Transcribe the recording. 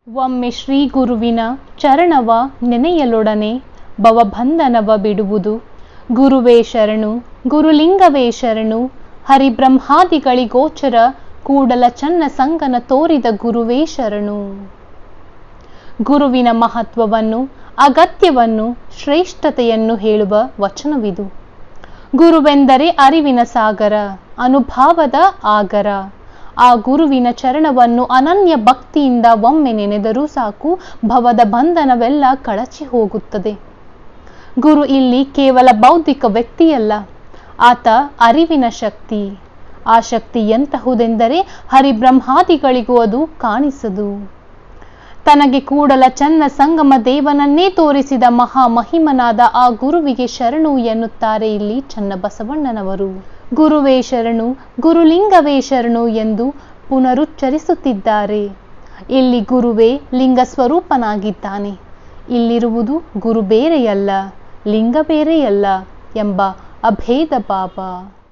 ಒಮ್ಮೆ ಶ್ರೀ ಗುರುವಿನ ಚರಣವ ನೆನೆಯಲೊಡನೆ ಭವಬಂಧನವ ಬಿಡುವುದು ಗುರುವೇ ಶರಣು ಗುರುಲಿಂಗವೇ ಶರಣು ಹರಿಬ್ರಹ್ಮಾದಿಗಳಿಗೋಚರ ಕೂಡಲ ಚನ್ನ ಸಂಗನ ತೋರಿದ ಗುರುವೇ ಶರಣು ಗುರುವಿನ ಮಹತ್ವವನ್ನು ಅಗತ್ಯವನ್ನು ಶ್ರೇಷ್ಠತೆಯನ್ನು ಹೇಳುವ ವಚನವಿದು ಗುರುವೆಂದರೆ ಅರಿವಿನ ಸಾಗರ ಅನುಭಾವದ ಆಗರ ಆ ಗುರುವಿನ ಚರಣವನ್ನು ಅನನ್ಯ ಭಕ್ತಿಯಿಂದ ಒಮ್ಮೆ ನೆನೆದರೂ ಸಾಕು ಭವದ ಬಂಧನವೆಲ್ಲ ಕಳಚಿ ಹೋಗುತ್ತದೆ ಗುರು ಇಲ್ಲಿ ಕೇವಲ ಬೌದ್ಧಿಕ ವ್ಯಕ್ತಿಯಲ್ಲ ಆತ ಅರಿವಿನ ಶಕ್ತಿ ಆ ಶಕ್ತಿ ಎಂತಹುದೆಂದರೆ ಹರಿಬ್ರಹ್ಮಾದಿಗಳಿಗೂ ಅದು ಕಾಣಿಸದು ತನಗೆ ಕೂಡಲ ಚನ್ನ ಸಂಗಮ ದೇವನನ್ನೇ ತೋರಿಸಿದ ಮಹಾ ಮಹಿಮನಾದ ಆ ಗುರುವಿಗೆ ಶರಣು ಎನ್ನುತ್ತಾರೆ ಇಲ್ಲಿ ಚನ್ನಬಸವಣ್ಣನವರು ಗುರುವೇ ಶರಣು ಗುರುಲಿಂಗವೇ ಶರಣು ಎಂದು ಪುನರುಚ್ಚರಿಸುತ್ತಿದ್ದಾರೆ ಇಲ್ಲಿ ಗುರುವೇ ಲಿಂಗ ಸ್ವರೂಪನಾಗಿದ್ದಾನೆ ಇಲ್ಲಿರುವುದು ಗುರು ಬೇರೆಯಲ್ಲ ಲಿಂಗ ಬೇರೆಯಲ್ಲ ಎಂಬ ಅಭೇದ ಭಾವ